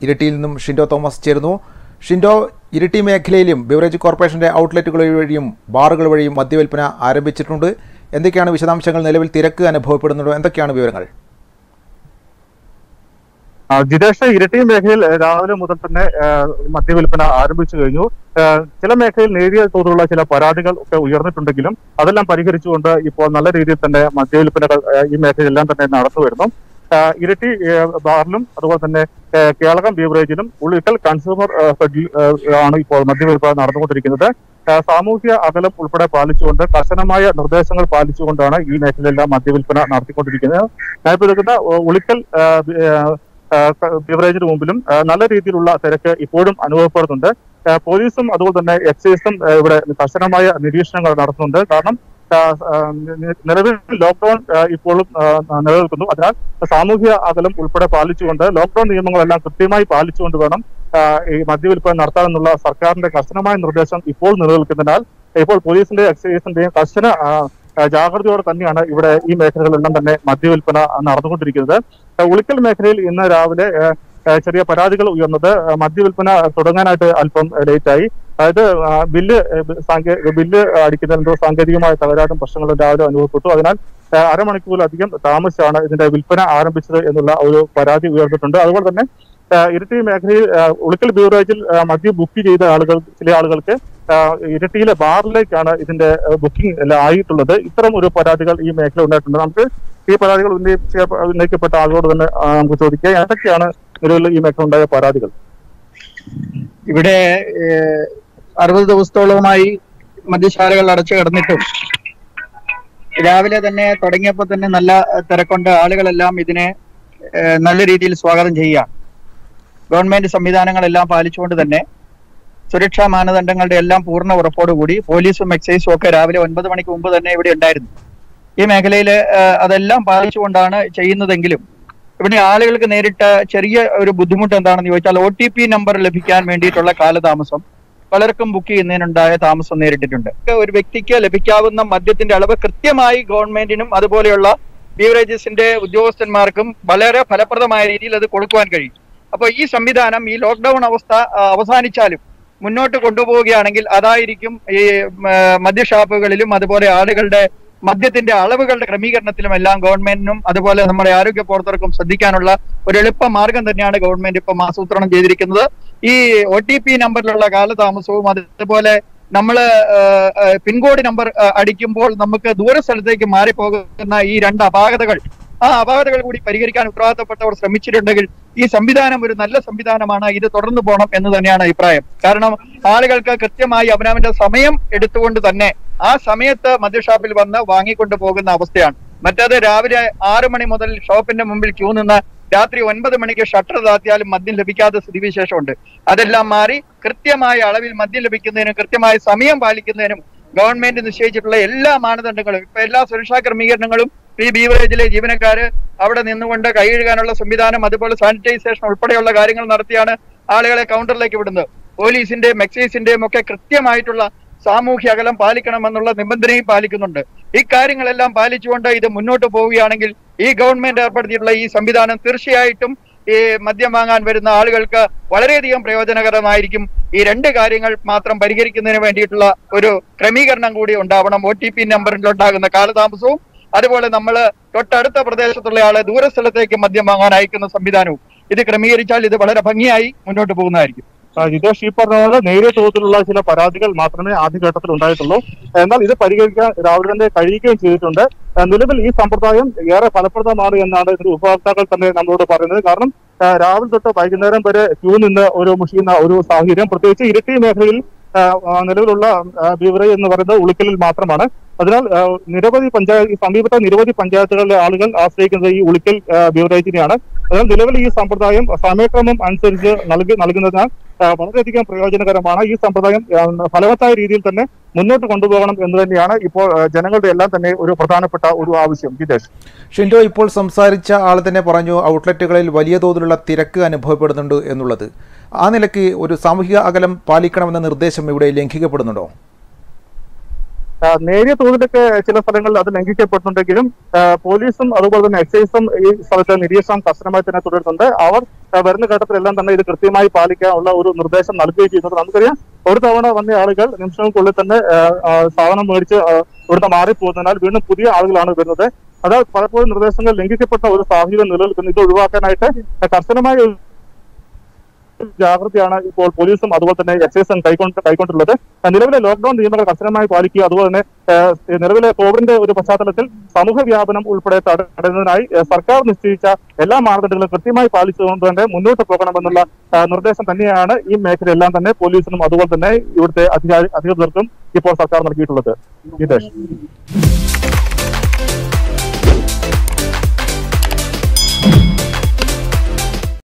ഇരിട്ടിയിൽ നിന്നും ഷിൻഡോ തോമസ് ചേരുന്നു ഷിൻഡോ ഇരിട്ടി മേഖലയിലും ബിവറേജ് കോർപ്പറേഷന്റെ ഔട്ട്ലെറ്റുകൾ വഴിയും ബാറുകൾ വഴിയും മദ്യവിൽപ്പന ആരംഭിച്ചിട്ടുണ്ട് എന്തൊക്കെയാണ് വിശദാംശങ്ങൾ നിലവിൽ തിരക്ക് അനുഭവപ്പെടുന്നുണ്ടോ എന്തൊക്കെയാണ് വിവരങ്ങൾ ആ, ജിതേഷ് ഇരട്ടി മേഖലയിൽ ഏഹ്, രാവിലെ മുതൽ തന്നെ ഏഹ്, മദ്യവിൽപ്പന ആരംഭിച്ചു കഴിഞ്ഞു ഏഹ്, ചില മേഖലയിൽ നേരിയ തോതിലുള്ള ചില പരാതികൾ ഒക്കെ ഉയർന്നിട്ടുണ്ടെങ്കിലും അതെല്ലാം പരിഹരിച്ചുകൊണ്ട് ഇപ്പോൾ നല്ല രീതിയിൽ തന്നെ മദ്യവിൽപ്പനകൾ ഏഹ്, ഈ മേഖലയിലെല്ലാം തന്നെ നടന്നു വരുന്നു ഏഹ്, ഇരട്ടി ഏഹ്, ബാറിലും അതുപോലെ തന്നെ ഏഹ്, കേളകം ബീവറേജിലും ഉള്ളിക്കൽ കൺസ്യൂമർ ഏഹ്, ഫെഡിൽ ഏഹ്, ആണ് ഇപ്പോൾ മദ്യവിൽപ്പന നടന്നുകൊണ്ടിരിക്കുന്നത് ഏഹ്, സാമൂഹ്യ അകലം ഉൾപ്പെടെ പാലിച്ചുകൊണ്ട് കർശനമായ നിർദ്ദേശങ്ങൾ പാലിച്ചുകൊണ്ടാണ് ഈ മേഖലയിലെല്ലാം മദ്യവിൽപ്പന നടത്തിക്കൊണ്ടിരിക്കുന്നത് ഞാനിപ്പോൾ നിൽക്കുന്ന ഏഹ്, ഉളിക്കൽ ഏഹ്, ബി- ഏഹ്, ബിവറേജിന് മുമ്പിലും ആ, നല്ല രീതിയിലുള്ള തിരക്ക് ഇപ്പോഴും അനുഭവപ്പെടുന്നുണ്ട് ആ, പോലീസും അതുപോലെ തന്നെ എക്സൈസും ആ, ഇവിടെ കർശനമായ നിരീക്ഷണങ്ങൾ നടത്തുന്നുണ്ട് കാരണം ആ, ആ, നി- നിലവിൽ ലോക്ക്ഡൌൺ ആ, ഇപ്പോഴും ആ, നിലനിൽക്കുന്നു അതിനാൽ സാമൂഹ്യ അകലം ഉൾപ്പെടെ പാലിച്ചുകൊണ്ട് ലോക്ക്ഡൌൺ നിയമങ്ങളെല്ലാം കൃത്യമായി പാലിച്ചുകൊണ്ട് വേണം ആ, ഈ മദ്യവിൽപ്പന നടത്താമെന്നുള്ള സർക്കാരിന്റെ കർശനമായ നിർദ്ദേശം ഇപ്പോൾ നിലനിൽക്കുന്നതിനാൽ ഇപ്പോൾ പോലീസിന്റെ എക്സൈസിന്റെയും കർശന ആ, ആ, ജാഗ്രതയോടെ തന്നെയാണ് ഇവിടെ ഈ മേഖലകളിലെല്ലാം തന്നെ മദ്യവിൽപ്പന നടന്നുകൊണ്ടിരിക്കുന്നത് ആ, ഉളിക്കൽ മേഖലയിൽ ഇന്ന് രാവിലെ ആ, ആ, ചെറിയ പരാതികൾ ഉയർന്നത് ആ, മദ്യവിൽപ്പന തുടങ്ങാനായിട്ട് അല്പം ലേറ്റ് ആയി അതായത് ആ, ബില്ല് ആ, ബി- സാങ്കേ ബില്ല് അടിക്കുന്നതിന് എന്തോ സാങ്കേതികമായ തകരാറും പ്രശ്നങ്ങളും രാവിലെ അനുഭവപ്പെട്ടു അതിനാൽ ആ, അരമണിക്കൂറിലധികം താമസിച്ചാണ് ഇതിന്റെ വിൽപ്പന ആരംഭിച്ചത് എന്നുള്ള ഒരു പരാതി ഉയർന്നിട്ടുണ്ട് അതുപോലെ തന്നെ ആ, ഇരിട്ടി മേഖലയിൽ ആ, ഉളിക്കൽ ബീവറേജിൽ ആ, മദ്യം ബുക്ക് ചെയ്ത ആളുകൾ ചില ആളുകൾക്ക് ആ, ഇരിട്ടിയിലെ ബാറിലേക്കാണ് ഇതിന്റെ ബുക്കിംഗ് എല്ലാം ആയിട്ടുള്ളത് ഇത്തരം ഒരു പരാതികൾ ഈ മേഖല ഉണ്ടായിട്ടുണ്ട് നമുക്ക് ഈ പരാതികൾ ഉന്നയിച്ച ഉന്നയിക്കപ്പെട്ട ആളുകളോട് തന്നെ ആ, നമുക്ക് ചോദിക്കാം എന്തൊക്കെയാണ് നിലവിൽ ഈ മേഖല ഉണ്ടായ പരാതികൾ ഇവിടെ ഏഹ്, അറുപത് ദിവസത്തോളവുമായി മദ്യശാലകൾ അടച്ചു കിടന്നിട്ടും രാവിലെ തന്നെ തുടങ്ങിയപ്പോൾ തന്നെ നല്ല തിരക്കൊണ്ട് ആളുകളെല്ലാം ഇതിനെ ഏഹ്, നല്ല രീതിയിൽ സ്വാഗതം ചെയ്യുകയാണ് ഗവൺമെന്റ് സംവിധാനങ്ങളെല്ലാം പാലിച്ചുകൊണ്ട് തന്നെ സുരക്ഷാ മാനദണ്ഡങ്ങളുടെ എല്ലാം പൂർണ്ണ ഉറപ്പോടുകൂടി പോലീസും എക്സൈസും ഒക്കെ രാവിലെ ഒൻപത് മണിക്ക് മുമ്പ് തന്നെ ഇവിടെ ഉണ്ടായിരുന്നു ഈ മേഖലയിൽ അതെല്ലാം പാലിച്ചുകൊണ്ടാണ് ചെയ്യുന്നതെങ്കിലും ഇവിടെ ആളുകൾക്ക് നേരിട്ട ചെറിയ ഒരു ബുദ്ധിമുട്ട് എന്താണെന്ന് ചോദിച്ചാൽ ഒ ടി പി നമ്പർ ലഭിക്കാൻ വേണ്ടിയിട്ടുള്ള കാലതാമസം പലർക്കും ബുക്ക് ചെയ്യുന്നതിനുണ്ടായ താമസം നേരിട്ടിട്ടുണ്ട് ഒരു വ്യക്തിക്ക് ലഭിക്കാവുന്ന മദ്യത്തിന്റെ അളവ് കൃത്യമായി ഗവൺമെന്റിനും അതുപോലെയുള്ള ബീവറേജസിന്റെ ഉദ്യോഗസ്ഥന്മാർക്കും വളരെ ഫലപ്രദമായ രീതിയിൽ അത് കൊടുക്കുവാൻ കഴിയും അപ്പോൾ ഈ സംവിധാനം ഈ ലോക്ക്ഡൌൺ അവസ്ഥ ആ, അവസാനിച്ചാലും മുന്നോട്ട് കൊണ്ടുപോവുകയാണെങ്കിൽ അതായിരിക്കും ഈ ഉം, ആ, മദ്യഷാപ്പുകളിലും അതുപോലെ ആളുകളുടെ മദ്യത്തിന്റെ അളവുകളുടെ ക്രമീകരണത്തിലും എല്ലാം ഗവൺമെന്റിനും അതുപോലെ നമ്മുടെ ആരോഗ്യ പ്രവർത്തകർക്കും ശ്രദ്ധിക്കാനുള്ള ഒരു എളുപ്പ മാർഗം തന്നെയാണ് ഗവൺമെന്റ് ഇപ്പം ആസൂത്രണം ചെയ്തിരിക്കുന്നത് ഈ ഒ ടി പി നമ്പറിലുള്ള കാലതാമസവും അതുപോലെ നമ്മൾ പിൻകോഡ് നമ്പർ ആ, അടിക്കുമ്പോൾ നമുക്ക് ദൂര സ്ഥലത്തേക്ക് മാറിപ്പോകുന്ന ഈ രണ്ട് അപാകതകൾ ആ അപാകതകൾ കൂടി പരിഹരിക്കാൻ ഉത്തരവാദിത്തപ്പെട്ടവർ ശ്രമിച്ചിട്ടുണ്ടെങ്കിൽ ഈ സംവിധാനം ഒരു നല്ല സംവിധാനമാണ് ഇത് തുടർന്നു പോകണം എന്ന് തന്നെയാണ് അഭിപ്രായം കാരണം ആളുകൾക്ക് കൃത്യമായി അവനവന്റെ സമയം എടുത്തുകൊണ്ട് തന്നെ ആ സമയത്ത് മദ്യഷാപ്പിൽ വന്ന് വാങ്ങിക്കൊണ്ട് പോകുന്ന അവസ്ഥയാണ് മറ്റേത് രാവിലെ ആറു മണി മുതൽ ഷോപ്പിന്റെ മുമ്പിൽ ക്യൂ നിന്ന് രാത്രി ഒൻപത് മണിക്ക് ഷട്ടർ താത്തിയാലും മദ്യം ലഭിക്കാത്ത സ്ഥിതിവിശേഷമുണ്ട് അതെല്ലാം മാറി കൃത്യമായ അളവിൽ മദ്യം ലഭിക്കുന്നതിനും കൃത്യമായ സമയം പാലിക്കുന്നതിനും ഗവൺമെന്റ് നിശ്ചയിച്ചിട്ടുള്ള എല്ലാ മാനദണ്ഡങ്ങളും ഇപ്പൊ എല്ലാ സുരക്ഷാ ക്രമീകരണങ്ങളും ഈ ബീവറേജിലെ ജീവനക്കാര് അവിടെ നിന്നുകൊണ്ട് കൈ കഴുകാനുള്ള സംവിധാനം അതുപോലെ സാനിറ്റൈസേഷൻ ഉൾപ്പെടെയുള്ള കാര്യങ്ങൾ നടത്തിയാണ് ആളുകളെ കൗണ്ടറിലേക്ക് വിടുന്നത് പോലീസിന്റെയും എക്സൈസിന്റെയും ഒക്കെ കൃത്യമായിട്ടുള്ള സാമൂഹ്യ അകലം പാലിക്കണമെന്നുള്ള നിബന്ധനയും പാലിക്കുന്നുണ്ട് ഇക്കാര്യങ്ങളെല്ലാം പാലിച്ചുകൊണ്ട് ഇത് മുന്നോട്ട് പോവുകയാണെങ്കിൽ ഈ ഗവൺമെന്റ് ഏർപ്പെടുത്തിയിട്ടുള്ള ഈ സംവിധാനം തീർച്ചയായിട്ടും ഈ മദ്യം വാങ്ങാൻ വരുന്ന ആളുകൾക്ക് വളരെയധികം പ്രയോജനകരമായിരിക്കും ഈ രണ്ട് കാര്യങ്ങൾ മാത്രം പരിഹരിക്കുന്നതിന് വേണ്ടിയിട്ടുള്ള ഒരു ക്രമീകരണം കൂടി ഉണ്ടാവണം ഒ ടി പി നമ്പറിൽ ഉണ്ടാകുന്ന കാലതാമസവും അതുപോലെ നമ്മൾ തൊട്ടടുത്ത പ്രദേശത്തുള്ള ആളെ ദൂരസ്ഥലത്തേക്ക് മദ്യം വാങ്ങാൻ അയക്കുന്ന സംവിധാനവും ഇത് ക്രമീകരിച്ചാൽ ഇത് വളരെ ഭംഗിയായി മുന്നോട്ട് പോകുന്നതായിരിക്കും ആ, ജിതേഷ് ഈ പറഞ്ഞ പോലെ നേരിയ തോതിലുള്ള ചില പരാതികൾ മാത്രമേ ആദ്യഘട്ടത്തിൽ ഉണ്ടായിട്ടുള്ളൂ എന്നാൽ ഇത് പരിഹരിക്കാൻ രാവിലെ തന്നെ കഴിയുകയും ചെയ്തിട്ടുണ്ട് ആ, നിലവിൽ ഈ സമ്പ്രദായം ഏറെ ഫലപ്രദമാണ് എന്നാണ് ഇതിന്റെ ഉപഭോക്താക്കൾ തന്നെ നമ്മളോട് പറയുന്നത് കാരണം ആ, രാവിലെ തൊട്ട് വൈകുന്നേരം വരെ ക്യൂ നിന്ന് ഒരു മുഷിയുന്ന ഒരു സാഹചര്യം പ്രത്യേകിച്ച് ഇരിട്ടി മേഖലയിൽ ആ, ആ, നിലവിലുള്ള ബീവറേജ് എന്ന് പറയുന്നത് ഉളിക്കലിൽ മാത്രമാണ് അതിനാൽ ആ, നിരവധി പഞ്ചായത്ത് ഈ സമീപത്തെ നിരവധി പഞ്ചായത്തുകളിലെ ആളുകൾ ആശ്രയിക്കുന്നത് ഈ ഉളിക്കൽ ആ, ബീവറേജിനെയാണ് അതിനാൽ നിലവിൽ ഈ സമ്പ്രദായം സമയക്രമം അനുസരിച്ച് നൽകി നൽകുന്നതിനാൽ ആ, വളരെയധികം പ്രയോജനകരമാണ് ഈ സമ്പ്രദായം ആ, ഫലവത്തായ രീതിയിൽ തന്നെ മുന്നോട്ട് കൊണ്ടുപോകണം എന്ന് തന്നെയാണ് ഇപ്പോൾ ആ, ജനങ്ങളുടെ എല്ലാം തന്നെ ഒരു പ്രധാനപ്പെട്ട ഒരു ആവശ്യം ജിതേഷ് ഷിൻഡോ ഇപ്പോൾ സംസാരിച്ച ആൾ തന്നെ പറഞ്ഞു ഔട്ട്ലെറ്റുകളിൽ വലിയ തോതിലുള്ള തിരക്ക് അനുഭവപ്പെടുന്നുണ്ട് എന്നുള്ളത് ആ നിലയ്ക്ക് ഒരു സാമൂഹിക അകലം പാലിക്കണമെന്ന നിർദ്ദേശം ഇവിടെ ലംഘിക്കപ്പെടുന്നുണ്ടോ ആ, നേരിയ തോതിലൊക്കെ ചില സ്ഥലങ്ങളിൽ അത് ലംഘിക്കപ്പെടുന്നുണ്ടെങ്കിലും ആ, പോലീസും അതുപോലെ തന്നെ എക്സൈസും ഈ സ്ഥലത്ത് നിരീക്ഷണം കർശനമായി തന്നെ തുടരുന്നുണ്ട് അവർ ആ, വരുന്ന ഘട്ടത്തിലെല്ലാം തന്നെ ഇത് കൃത്യമായി പാലിക്കാനുള്ള ഒരു നിർദ്ദേശം നൽകുകയും ചെയ്യുന്നത് നമുക്കറിയാം ഒരു തവണ വന്ന ആളുകൾ നിമിഷങ്ങൾക്കുള്ളിൽ തന്നെ ആ, ആ, സാധനം മേടിച്ച് ആ, ഇവിടുന്ന് മാറിപ്പോകുന്നതിനാൽ വീണ്ടും പുതിയ ആളുകളാണ് വരുന്നത് അത് പലപ്പോഴും നിർദ്ദേശങ്ങൾ ലംഘിക്കപ്പെട്ട ഒരു സാഹചര്യം നിലനിൽക്കുന്നു ഇത് ഒഴിവാക്കാനായിട്ട് കർശനമായ ഒരു ജാഗ്രതയാണ് ഇപ്പോൾ പോലീസും അതുപോലെ തന്നെ എക്സൈസും കൈക്കൊണ്ട് കൈക്കൊണ്ടുള്ളത് നിലവിലെ ലോക്ക്ഡൌൺ നിയമങ്ങൾ കർശനമായി പാലിക്കുക അതുപോലെ തന്നെ ഏഹ്, നിലവിലെ കോവിഡിന്റെ ഒരു പശ്ചാത്തലത്തിൽ സമൂഹ വ്യാപനം ഉൾപ്പെടെ തട- തടയുന്നതിനായി ഏഹ്, സർക്കാർ നിശ്ചയിച്ച എല്ലാ മാനദണ്ഡങ്ങളും കൃത്യമായി പാലിച്ചുകൊണ്ട് തന്നെ മുന്നോട്ട് പോകണമെന്നുള്ള ഏഹ്, നിർദ്ദേശം തന്നെയാണ് ഈ മേഖലയെല്ലാം തന്നെ പോലീസിനും അതുപോലെ തന്നെ ഇവിടുത്തെ അധികാരി അധികൃതർക്കും ഇപ്പോൾ സർക്കാർ നൽകിയിട്ടുള്ളത് ഹിതേഷ്